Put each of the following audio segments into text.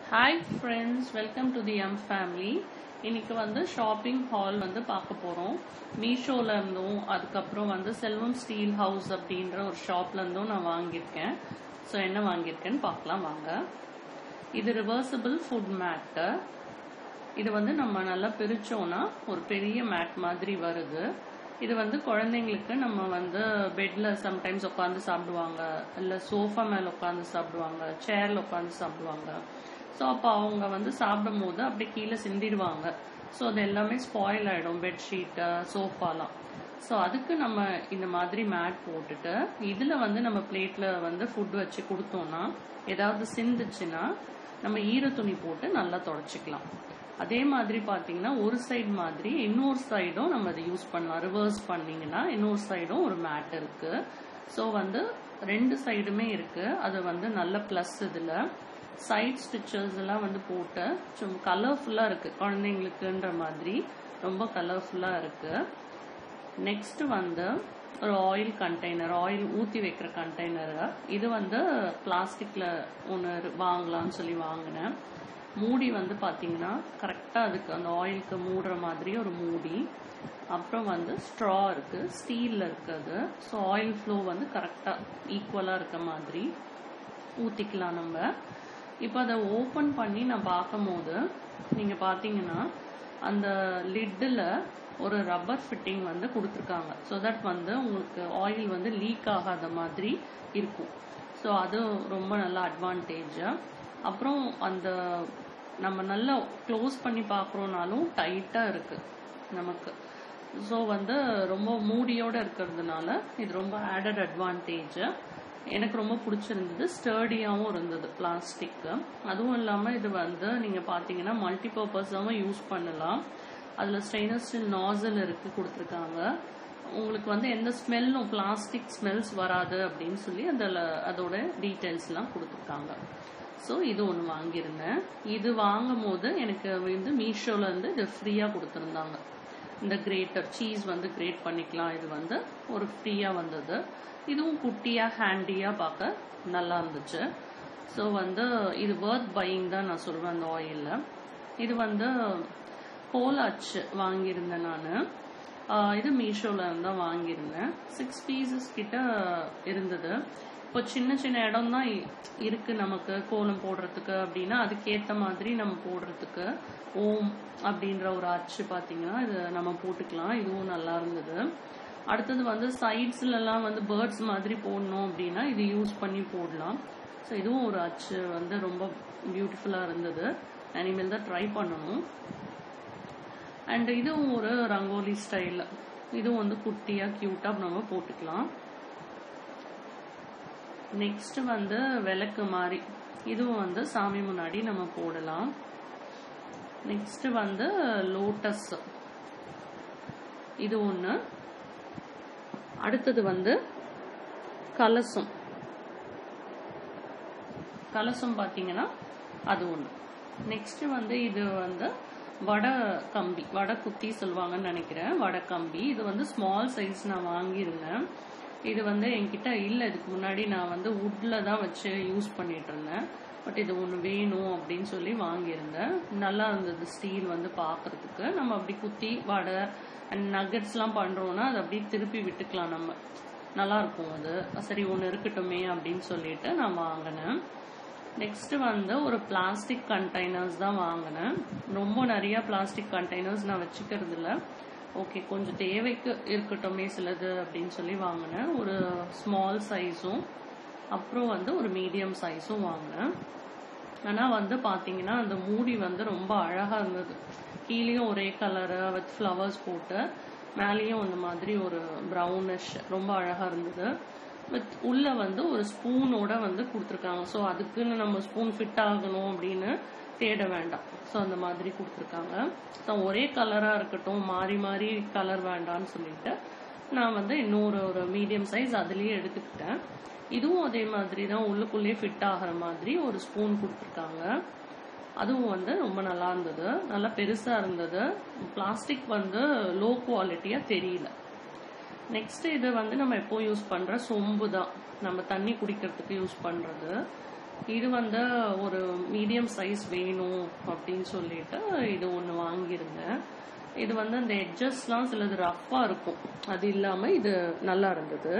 hi friends welcome to the M family இன்னைக்கு வந்து shopping hall வந்து பார்க்க போகிறோம் மீஷோல இருந்தும் அதுக்கப்புறம் வந்து செல்வம் ஸ்டீல் ஹவுஸ் அப்படின்ற ஒரு ஷாப்ல இருந்தும் நான் வாங்கியிருக்கேன் ஸோ என்ன வாங்கியிருக்கேன்னு பார்க்கலாம் வாங்க இது ரிவர்சபிள் ஃபுட் மேட்டு இது வந்து நம்ம நல்லா பிரிச்சோம்னா ஒரு பெரிய மேட் மாதிரி வருது இது வந்து குழந்தைங்களுக்கு நம்ம வந்து பெட்ல சம்டைம்ஸ் உட்காந்து சாப்பிடுவாங்க இல்ல சோஃபா மேல உட்காந்து சாப்பிடுவாங்க சேர்ல உட்காந்து சாப்பிடுவாங்க ஸோ அப்போ அவங்க வந்து சாப்பிடும் போது அப்படியே கீழே சிந்திடுவாங்க ஸோ அது எல்லாமே ஸ்பாயில் ஆயிடும் பெட்ஷீட்டு சோஃபாலாம் ஸோ அதுக்கு நம்ம இந்த மாதிரி மேட் போட்டுட்டு இதுல வந்து நம்ம பிளேட்ல வந்து ஃபுட் வச்சு கொடுத்தோம்னா ஏதாவது சிந்துச்சுன்னா நம்ம ஈர துணி போட்டு நல்லா தொடச்சிக்கலாம் அதே மாதிரி பார்த்தீங்கன்னா ஒரு சைடு மாதிரி இன்னொரு சைடும் நம்ம அதை யூஸ் பண்ணலாம் ரிவர்ஸ் பண்ணீங்கன்னா இன்னொரு சைடும் ஒரு மேட் இருக்கு ஸோ வந்து ரெண்டு சைடுமே இருக்கு அது வந்து நல்ல ப்ளஸ் இதில் சைட் ஸ்டிச்சஸ் எல்லாம் வந்து போட்டு சும்மா கலர்ஃபுல்லாக இருக்கு குழந்தைங்களுக்குன்ற மாதிரி ரொம்ப கலர்ஃபுல்லாக இருக்கு நெக்ஸ்ட் வந்து ஒரு ஆயில் கண்டெய்னர் ஆயில் ஊற்றி வைக்கிற கண்டெய்னர் இது வந்து பிளாஸ்டிக்ல ஒன்று வாங்கலாம்னு சொல்லி வாங்கினேன் மூடி வந்து பார்த்தீங்கன்னா கரெக்டாக அதுக்கு அந்த ஆயிலுக்கு மூடுற மாதிரி ஒரு மூடி அப்புறம் வந்து ஸ்ட்ரா இருக்கு ஸ்டீலில் இருக்குது ஸோ ஆயில் ஃப்ளோ வந்து கரெக்டாக ஈக்குவலாக இருக்க மாதிரி ஊற்றிக்கலாம் நம்ம இப்போ அதை ஓப்பன் பண்ணி நான் பார்க்கும்போது நீங்கள் பார்த்தீங்கன்னா அந்த லிட்டில் ஒரு ரப்பர் ஃபிட்டிங் வந்து கொடுத்துருக்காங்க ஸோ தட் வந்து உங்களுக்கு ஆயில் வந்து லீக் ஆகாத மாதிரி இருக்கும் ஸோ அது ரொம்ப நல்ல அட்வான்டேஜ் அப்புறம் அந்த நம்ம நல்லா க்ளோஸ் பண்ணி பார்க்குறோனாலும் டைட்டாக இருக்கு நமக்கு ஸோ வந்து ரொம்ப மூடியோட இருக்கிறதுனால இது ரொம்ப ஆடட் அட்வான்டேஜ் எனக்கு ரொம்ப பிடிச்சிருந்தது ஸ்டர்டியாகவும் இருந்தது பிளாஸ்டிக் அதுவும் இல்லாமல் இது வந்து நீங்கள் பார்த்தீங்கன்னா மல்டி பர்பஸாகவும் யூஸ் பண்ணலாம் அதில் ஸ்டெயின்லெஸ் ஸ்டீல் நாசல் இருக்கு கொடுத்துருக்காங்க உங்களுக்கு வந்து எந்த ஸ்மெல்லும் பிளாஸ்டிக் ஸ்மெல்ஸ் வராது அப்படின்னு சொல்லி அதில் அதோட டீட்டெயில்ஸ்லாம் கொடுத்துருக்காங்க ஸோ இது ஒன்று வாங்கியிருந்தேன் இது வாங்கும் போது எனக்கு வந்து மீஷோல இருந்து இது ஃப்ரீயாக கொடுத்துருந்தாங்க இந்த கிரேட்டர் சீஸ் வந்து கிரேட் பண்ணிக்கலாம் இது வந்து ஒரு ஃப்ரீயாக வந்தது இதுவும் குட்டியாக ஹேண்டியாக பார்க்க நல்லா இருந்துச்சு ஸோ வந்து இது ஒர்த் பையிங் தான் நான் சொல்வேன் அந்த ஆயிலில் இது வந்து போலாச் வாங்கியிருந்தேன் நான் இது மீஷோவில் தான் வாங்கியிருந்தேன் சிக்ஸ் பீசஸ் கிட்ட இருந்தது இப்போ சின்ன சின்ன இடம் தான் இருக்கு நமக்கு கோலம் போடுறதுக்கு அப்படின்னா அதுக்கேற்ற மாதிரி நம்ம போடுறதுக்கு ஓம் அப்படின்ற ஒரு அச்சு பார்த்தீங்கன்னா இது நம்ம போட்டுக்கலாம் இதுவும் நல்லா இருந்தது அடுத்தது வந்து சைட்ஸ்லலாம் வந்து பேர்ட்ஸ் மாதிரி போடணும் அப்படின்னா இது யூஸ் பண்ணி போடலாம் ஸோ இதுவும் ஒரு அச்சு வந்து ரொம்ப பியூட்டிஃபுல்லாக இருந்தது இனிமேல் தான் ட்ரை பண்ணணும் அண்ட் இதுவும் ஒரு ரங்கோலி ஸ்டைல் இதுவும் வந்து குட்டியாக க்யூட்டாக நம்ம போட்டுக்கலாம் நெக்ஸ்ட் வந்து விளக்கு மாதிரி இதுவும் வந்து சாமி முன்னாடி நம்ம போடலாம் நெக்ஸ்ட் வந்து லோட்டஸ் இது ஒன்று அடுத்தது வந்து கலசம் கலசம் பார்த்தீங்கன்னா அது ஒன்று நெக்ஸ்ட் வந்து இது வந்து வடை கம்பி வடை குத்தி சொல்லுவாங்கன்னு நினைக்கிறேன் வடை கம்பி இது வந்து ஸ்மால் சைஸ் நான் வாங்கியிருந்தேன் இது வந்து என்கிட்ட இல்லை இதுக்கு முன்னாடி நான் வந்து வுட்ல தான் வச்சு யூஸ் பண்ணிட்டு இருந்தேன் பட் இது ஒன்று வேணும் அப்படின்னு சொல்லி வாங்கியிருந்தேன் நல்லா இருந்தது ஸ்டீல் வந்து பார்க்கறதுக்கு நம்ம அப்படி குத்தி வடை அண்ட் நகட்ஸ்லாம் பண்ணுறோன்னா அதை அப்படியே திருப்பி விட்டுக்கலாம் நம்ம நல்லா இருக்கும் அது சரி ஒன்று இருக்கட்டுமே அப்படின்னு சொல்லிட்டு நான் வாங்கினேன் நெக்ஸ்ட் வந்து ஒரு பிளாஸ்டிக் கண்டெய்னர்ஸ் தான் வாங்கினேன் ரொம்ப நிறைய பிளாஸ்டிக் கண்டெய்னர்ஸ் நான் வச்சுக்கிறது இல்லை ஓகே கொஞ்சம் தேவைக்கு இருக்கட்டுமே சிலது அப்படின்னு சொல்லி வாங்கினேன் ஒரு ஸ்மால் சைஸும் அப்புறம் வந்து ஒரு மீடியம் சைஸும் வாங்கினேன் ஆனால் வந்து பார்த்தீங்கன்னா அந்த மூடி வந்து ரொம்ப அழகாக இருந்தது கீழேயும் ஒரே கலரு வித் ஃப்ளவர்ஸ் போட்டு மேலேயும் அந்த மாதிரி ஒரு ப்ரௌனிஷ் ரொம்ப அழகாக இருந்தது வித் உள்ள வந்து ஒரு ஸ்பூனோட வந்து கொடுத்துருக்காங்க ஸோ அதுக்குன்னு நம்ம ஸ்பூன் ஃபிட் ஆகணும் அப்படின்னு தேட வேண்டாம் ஸோ அந்த மாதிரி கொடுத்துருக்காங்க ஸோ ஒரே கலராக இருக்கட்டும் மாறி மாறி கலர் வேண்டாம்னு சொல்லிட்டு நான் வந்து இன்னொரு ஒரு மீடியம் சைஸ் அதுலேயே எடுத்துக்கிட்டேன் இதுவும் அதே மாதிரி தான் உள்ளுக்குள்ளேயே ஃபிட் ஆகிற மாதிரி ஒரு ஸ்பூன் கொடுத்துருக்காங்க அதுவும் வந்து ரொம்ப நல்லா இருந்தது நல்லா பெருசாக இருந்தது பிளாஸ்டிக் வந்து லோ குவாலிட்டியாக தெரியல நெக்ஸ்ட் இது வந்து நம்ம எப்போ யூஸ் பண்ணுற சொம்பு தான் நம்ம தண்ணி குடிக்கிறதுக்கு யூஸ் பண்ணுறது இது வந்து ஒரு மீடியம் சைஸ் வேணும் அப்படின்னு சொல்லிட்டு இது ஒன்று வாங்கியிருந்தேன் இது வந்து அந்த எட்ஜஸ்லாம் சிலது ரஃப்பாக இருக்கும் அது இல்லாமல் இது நல்லா இருந்தது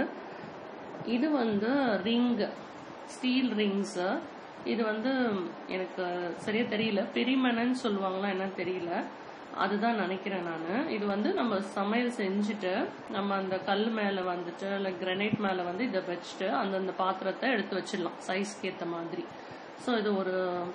இது வந்து ரிங் ஸ்டீல் ரிங்ஸு இது வந்து எனக்கு சரியா தெரியல பெரிமனன்னு சொல்லுவாங்களா என்னன்னு தெரியல அதுதான் நினைக்கிறேன் நான் இது வந்து நம்ம சமையல் செஞ்சுட்டு நம்ம அந்த கல் மேலே வந்துட்டு இல்லை கிரனைட் மேலே வந்து இதை வச்சுட்டு அந்தந்த பாத்திரத்தை எடுத்து வச்சிடலாம் சைஸ்க்கு ஏற்ற மாதிரி ஸோ இது ஒரு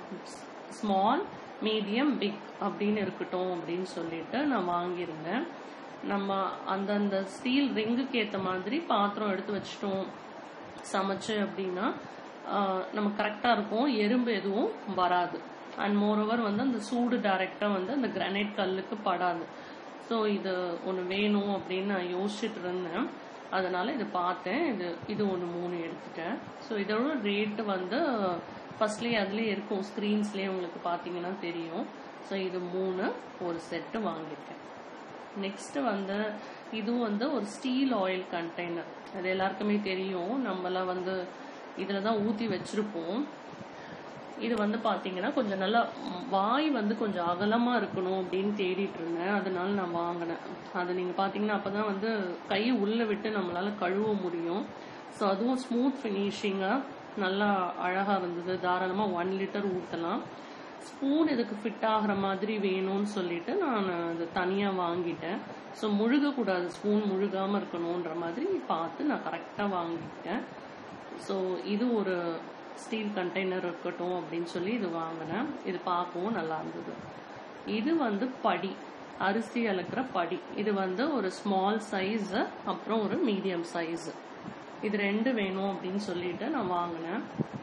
ஸ்மால் மீடியம் பிக் அப்படின்னு இருக்கட்டும் அப்படின்னு சொல்லிட்டு நான் வாங்கியிருந்தேன் நம்ம அந்தந்த ஸ்டீல் ரிங்குக்கு ஏற்ற மாதிரி பாத்திரம் எடுத்து வச்சிட்டோம் சமைச்சு அப்படின்னா ஆஹ், நம்ம கரெக்டாக இருக்கும் எறும்பு எதுவும் வராது அண்ட் மோரோவர் வந்து அந்த சூடு டைரெக்டாக வந்து அந்த கிரானைட் கல்லுக்கு படாது ஸோ இது ஒன்று வேணும் அப்படின்னு நான் யோசிச்சுட்டு இருந்தேன் அதனால இது பார்த்தேன் இது இது ஒன்று மூணு எடுத்துட்டேன் ஸோ இதோட ரேட்டு வந்து ஃபர்ஸ்ட்லேயே அதுலேயே இருக்கும் ஸ்க்ரீன்ஸ்லேயே உங்களுக்கு பார்த்தீங்கன்னா தெரியும் ஸோ இது மூணு ஒரு செட்டு வாங்கியிருக்கேன் நெக்ஸ்ட் வந்து இதுவும் வந்து ஒரு ஸ்டீல் ஆயில் கண்டெய்னர் அது எல்லாருக்குமே தெரியும் நம்மளாம் வந்து இதில் தான் ஊற்றி வச்சிருப்போம் இது வந்து பாத்தீங்கன்னா கொஞ்சம் நல்லா ம், வாய் வந்து கொஞ்சம் அகலமா இருக்கணும் அப்படின்னு தேடிட்டு இருந்தேன் அதனால நான் வாங்கினேன் அது நீங்க பாத்தீங்கன்னா அப்பதான் வந்து கை உள்ள விட்டு நம்மளால கழுவ முடியும் ஸோ அதுவும் ஸ்மூத் ஃபினிஷிங்கா நல்லா அழகா இருந்தது தாராளமா ஒன் லிட்டர் ஊற்றலாம் ஸ்பூன் இதுக்கு ஃபிட் ஆகுற மாதிரி வேணும்னு சொல்லிட்டு நான் அது தனியா வாங்கிட்டேன் ஸோ முழுகக்கூடாது ஸ்பூன் முழுகாம இருக்கணுன்ற மாதிரி பார்த்து நான் கரெக்டாக வாங்கிட்டேன் ஸோ இது ஒரு ஸ்டீல் கண்டெய்னர் இருக்கட்டும் அப்படின்னு சொல்லி இது வாங்கினேன் இது பார்க்கவும் நல்லா இருந்தது இது வந்து படி அரிசி அளக்கிற படி இது வந்து ஒரு ஸ்மால் சைஸ் அப்புறம் ஒரு மீடியம் சைஸ் இது ரெண்டு வேணும் அப்படின்னு சொல்லிட்டு நான் வாங்கினேன்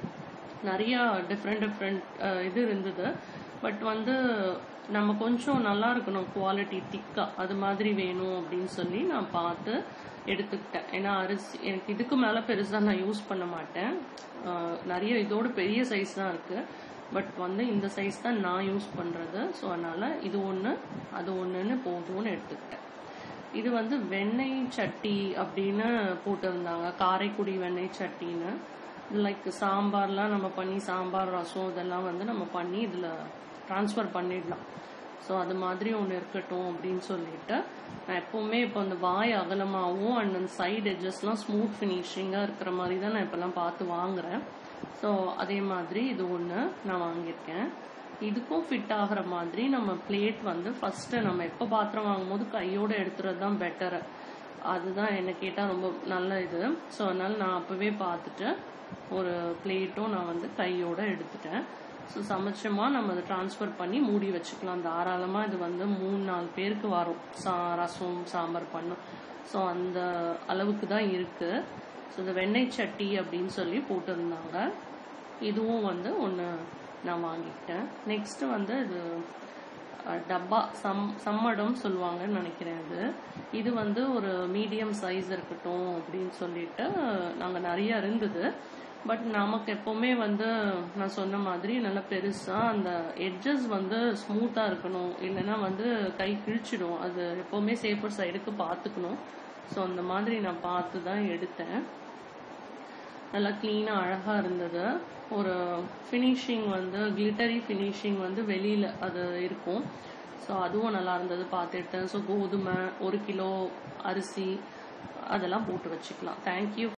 நிறைய டிஃப்ரெண்ட் டிஃப்ரெண்ட் இது இருந்தது பட் வந்து நம்ம கொஞ்சம் நல்லா இருக்கணும் குவாலிட்டி திக்கா அது மாதிரி வேணும் அப்படின்னு சொல்லி நான் பார்த்து எடுத்துக்கிட்டேன் ஏன்னா அரிசி எனக்கு இதுக்கு மேலே பெருசாக நான் யூஸ் பண்ண மாட்டேன் அஹ், நிறைய இதோட பெரிய சைஸ் தான் இருக்கு பட் வந்து இந்த சைஸ் தான் நான் யூஸ் பண்ணுறது ஸோ அதனால இது ஒன்று அது ஒன்றுன்னு போதும்னு எடுத்துக்கிட்டேன் இது வந்து வெண்ணெய் சட்டி அப்படின்னு போட்டிருந்தாங்க காரைக்குடி வெண்ணெய் சட்டின்னு லைக் சாம்பார்லாம் நம்ம பண்ணி சாம்பார் ரசம் இதெல்லாம் வந்து நம்ம பண்ணி இதில் ட்ரான்ஸ்ஃபர் பண்ணிடலாம் ஸோ அது மாதிரி ஒன்று இருக்கட்டும் அப்படின்னு சொல்லிட்டு நான் எப்போவுமே இப்போ அந்த வாய் அகலமாகவும் அண்ட் அந்த சைடு எட்ஜஸ்லாம் ஸ்மூத் ஃபினிஷிங்காக இருக்கிற மாதிரி தான் நான் இப்போல்லாம் பார்த்து வாங்குறேன் ஸோ அதே மாதிரி இது ஒன்று நான் வாங்கியிருக்கேன் இதுக்கும் ஃபிட் ஆகுற மாதிரி நம்ம பிளேட் வந்து ஃபர்ஸ்ட் நம்ம எப்போ பாத்திரம் வாங்கும்போது கையோட எடுத்துறது தான் பெட்டர் அதுதான் என்ன கேட்டால் ரொம்ப நல்ல இது ஸோ அதனால நான் அப்பவே பார்த்துட்டு ஒரு பிளேட்டும் நான் வந்து கையோட எடுத்துட்டேன் ஸோ சமைச்சோமா நம்ம அதை ட்ரான்ஸ்ஃபர் பண்ணி மூடி வச்சுக்கலாம் தாராளமாக இது வந்து மூணு நாலு பேருக்கு வரும் சா ரசம் சாம்பார் பண்ணும் ஸோ அந்த அளவுக்கு தான் இருக்கு ஸோ இந்த வெண்ணெய் சட்டி அப்படின்னு சொல்லி போட்டிருந்தாங்க இதுவும் வந்து ஒன்று நான் வாங்கிக்கிட்டேன் நெக்ஸ்ட் வந்து இது அஹ், டப்பா சம் சம்மடம் சொல்லுவாங்கன்னு நினைக்கிறேன் இது இது வந்து ஒரு மீடியம் சைஸ் இருக்கட்டும் அப்படின்னு சொல்லிட்டு நாங்கள் நிறைய இருந்தது பட் நமக்கு எப்பவுமே வந்து நான் சொன்ன மாதிரி நல்லா பெருசா அந்த எட்ஜஸ் வந்து ஸ்மூத்தா இருக்கணும் இல்லைன்னா வந்து கை கிழிச்சிடும் அது எப்பவுமே சேஃபர் சைடுக்கு பார்த்துக்கணும் ஸோ அந்த மாதிரி நான் பார்த்து தான் எடுத்தேன் நல்லா க்ளீனாக அழகாக இருந்தது ஒரு ஃபினிஷிங் வந்து கிளிட்டரி ஃபினிஷிங் வந்து வெளியில் அது இருக்கும் ஸோ அதுவும் நல்லா இருந்தது பார்த்துட்டேன் ஸோ கோதுமை ஒரு கிலோ அரிசி அதெல்லாம் போட்டு வச்சுக்கலாம் தேங்க்யூ